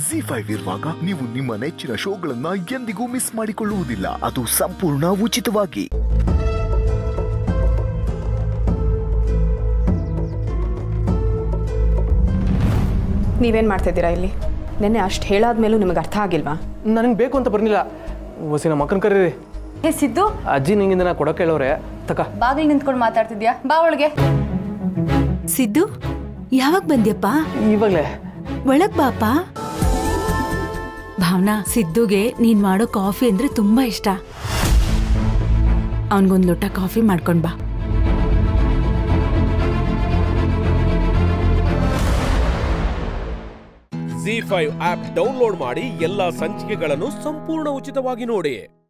G five ಇರುವಾಗ ನೀವು ನಿಮ್ಮ ನೆಚ್ಚಿನ ಶೋಗಳನ್ನ ಎಂದಿಗೂ ಮಿಸ್ ಮಾಡಿಕೊಳ್ಳುವುದಿಲ್ಲ ಅದು ಸಂಪೂರ್ಣ ಉಚಿತವಾಗಿ ನೀವೇನು ಮಾಡ್ತಿದ್ದೀರಾ ಇಲ್ಲಿ ನೆನ್ನೆ ಅಷ್ಟು ಹೇಳಾದ್ಮೇಲೂ ನಿಮಗೆ ಅರ್ಥ ಆಗಿಲ್ವಾ ನನಗೆ ಬೇಕು ಅಂತ ಬರ್ನಿಲ್ಲ ಹೊಸಿ ನಮ್ಮ ಅಕ್ಕನ ಕರೀರಿ ಹೇ ಸಿದ್ದು ಅಜ್ಜಿ ನಿಂಗಿಂದ ನಾ ಕೊಡೋಕೆ ಹೇಳೋರೆ ತಕ ಬಾಗಿಲು ನಿಂತ್ಕೊಂಡು ಮಾತಾಡ್ತಿದ್ಯಾ ಬಾ ಒಳಗೆ ಸಿದ್ದು ಯಾವಾಗ ಬಂದ್ಯಪ್ಪ ಇವಾಗಲೇ ಒಳಗ್ ಬಾಪ ಭಾವನಾ ಸಿದ್ದುಗೆ ನೀನ್ ಮಾಡೋ ಕಾಫಿ ಅಂದ್ರೆ ತುಂಬಾ ಇಷ್ಟ ಅವನ್ಗೊಂದ್ ಲೋಟ ಕಾಫಿ ಮಾಡ್ಕೊಂಡ್ ಬಾ ಜಿ ಫೈವ್ ಆಪ್ ಡೌನ್ಲೋಡ್ ಮಾಡಿ ಎಲ್ಲಾ ಸಂಚಿಕೆಗಳನ್ನು ಸಂಪೂರ್ಣ ಉಚಿತವಾಗಿ ನೋಡಿ